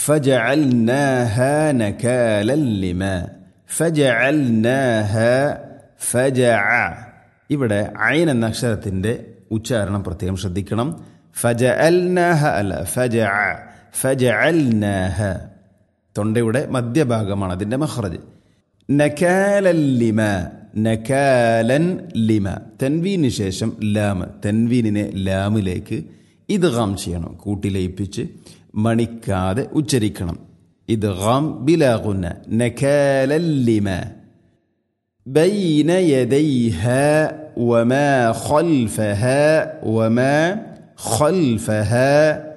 فجعلناها نكالا لما فجعلناها فجع ഇവിടെ ഐൻ എന്ന അക്ഷരത്തിന്റെ ഉച്ചാരണം പ്രത്യേകം ശ്രദ്ധിക്കണം ഫജഅൽനാഹ അല്ല ഫജ ഫജഅൽനാഹ തൊണ്ടയുടെ മധ്യഭാഗമാണ് അതിന്റെ മഹ്റജ് നകാലൻ ലിമ നകാലൻ ലിമ തൻവീന് ശേഷം ലാം തൻവീനിനെ ലാമിലേക്ക് ഇദ്ഗാം ചെയ്യണം കൂട്ടിലയിപ്പിച്ച് മണിക്കാതെ ഉച്ചരിക്കണം ഇദ്ഗാം ബിലാഗുന്ന നകാലൻ ലിമ بين يديها وما خلفها وما خلفها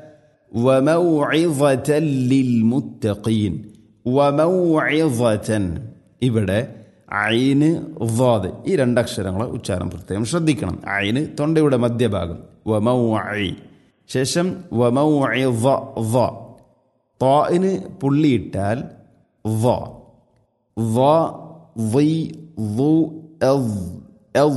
وموعظة للمتقين وموعظة ഇവിടെ ഐന് വാദ് ഈ രണ്ടക്ഷരങ്ങളെ ഉച്ചാരണം പ്രത്യേകം ശ്രദ്ധിക്കണം ഐന് തൊണ്ടയുടെ മധ്യഭാഗം വമൗ ഐ ശേഷം വമൗ വ താന് പുള്ളിയിട്ടാൽ വ വ ضي ضو أض أض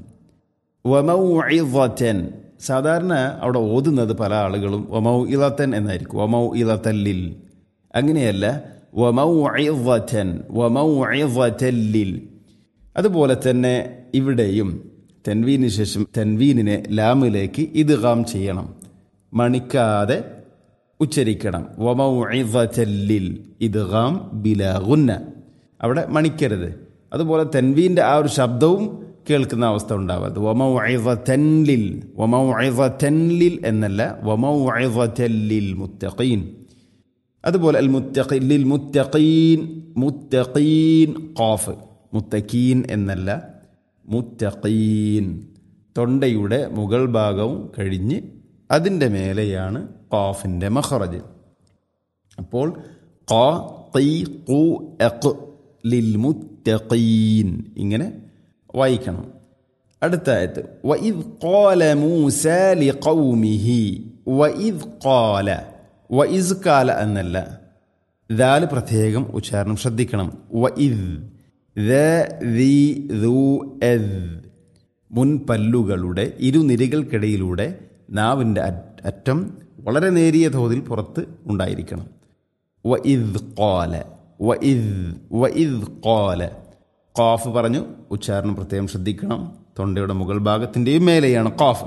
വമൗഇളത്തൻ സാധാരണ അവിടെ ഓതുന്നത് പല ആളുകളും വമൗ ഇളത്തൻ എന്നായിരിക്കും വമൗ ഇളത്തല്ലിൽ അങ്ങനെയല്ല വമൗ ഇളത്തൻ വമൗ ഇളത്തല്ലിൽ അതുപോലെ തന്നെ ഇവിടെയും തെൻവീന് ശേഷം തെൻവീനിനെ ലാമിലേക്ക് ഇദ്ഗാം ചെയ്യണം മണിക്കാതെ ഉച്ചരിക്കണം വമൗ ഇളത്തല്ലിൽ ഇദ്ഗാം ബിലാഗുന്ന അവിടെ മണിക്കരുത് അതുപോലെ തെൻവീൻ്റെ ആ ഒരു ശബ്ദവും കേൾക്കുന്ന അവസ്ഥ ഉണ്ടാവരുത് വമൗ തെൻലിൽ വമൗ തെൻലിൽ എന്നല്ല വമൗ തെല്ലിൽ മുത്തഖീൻ അതുപോലെ അൽ മുത്തഖീൻ ലിൽ മുത്തഖീൻ മുത്തഖീൻ ഖാഫ് മുത്തഖീൻ എന്നല്ല മുത്തഖീൻ തൊണ്ടയുടെ മുകൾ ഭാഗവും കഴിഞ്ഞ് അതിൻ്റെ മേലെയാണ് ഖാഫിൻ്റെ മഖറജ് അപ്പോൾ ഖാ ഖീ ഖു അഖ് ലിൽമുത്തഖീൻ ഇങ്ങനെ വായിക്കണം അടുത്ത ആയത്ത് വഇദ് ഖാല മൂസ ലിഖൗമിഹി വഇദ് ഖാല വഇസ് ഖാല എന്നല്ല ദാൽ പ്രത്യേകം ഉച്ചാരണം ശ്രദ്ധിക്കണം വഇദ് ദി ദു എദ് മുൻപല്ലുകളുടെ ഇരുനിരകൾക്കിടയിലൂടെ നാവിൻ്റെ അറ്റം വളരെ നേരിയ തോതിൽ പുറത്ത് ഉണ്ടായിരിക്കണം വഇദ് ഖാല വഇദ് വഇദ് ഖാല ഖാഫ് പറഞ്ഞു ഉച്ചാരണം പ്രത്യേകം ശ്രദ്ധിക്കണം തൊണ്ടയുടെ മുകൾ ഭാഗത്തിൻ്റെയും മേലെയാണ് ഖാഫ്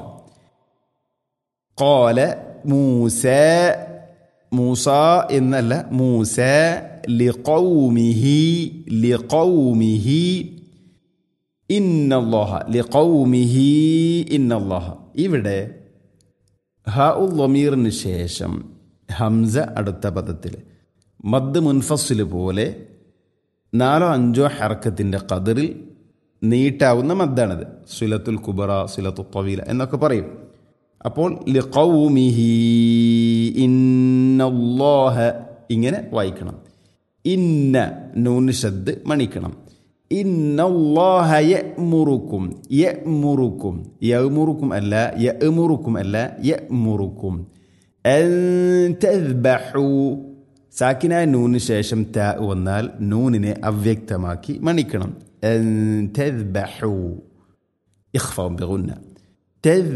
ഖാല മൂസ മൂസ എന്നല്ല മൂസ ലിഖൗമിഹി ലിഖൗമിഹി ഇന്നല്ലാഹ ലിഖൗമിഹി ഇന്നല്ലാഹ ഇവിടെ ഹ ഉൽ ശേഷം ഹംസ അടുത്ത പദത്തിൽ മദ് മുൻഫസിൽ പോലെ നാലോ അഞ്ചോ ഹർക്കത്തിൻ്റെ കതിറിൽ നീട്ടാവുന്ന മദ്ദാണിത് സുലത്തുൽ കുബറ സുലത്തു തവീല എന്നൊക്കെ പറയും അപ്പോൾ ലിഖൗമിഹി ഇന്നല്ലാഹ ഇങ്ങനെ വായിക്കണം ഇന്ന നൂന് ശബ്ദ് മണിക്കണം ഇന്നല്ലാഹ യഅ്മുറുക്കും യഅ്മുറുക്കും യഅ്മുറുക്കും അല്ല യഅ്മുറുക്കും അല്ല യഅ്മുറുക്കും അൻ തദ്ബഹു സാക്കിനായ നൂന് ശേഷം ത വന്നാൽ നൂനിനെ അവ്യക്തമാക്കി മണിക്കണം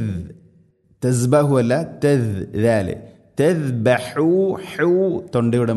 തസ്ബഹു അല്ല തദ് തൊണ്ടയുടെ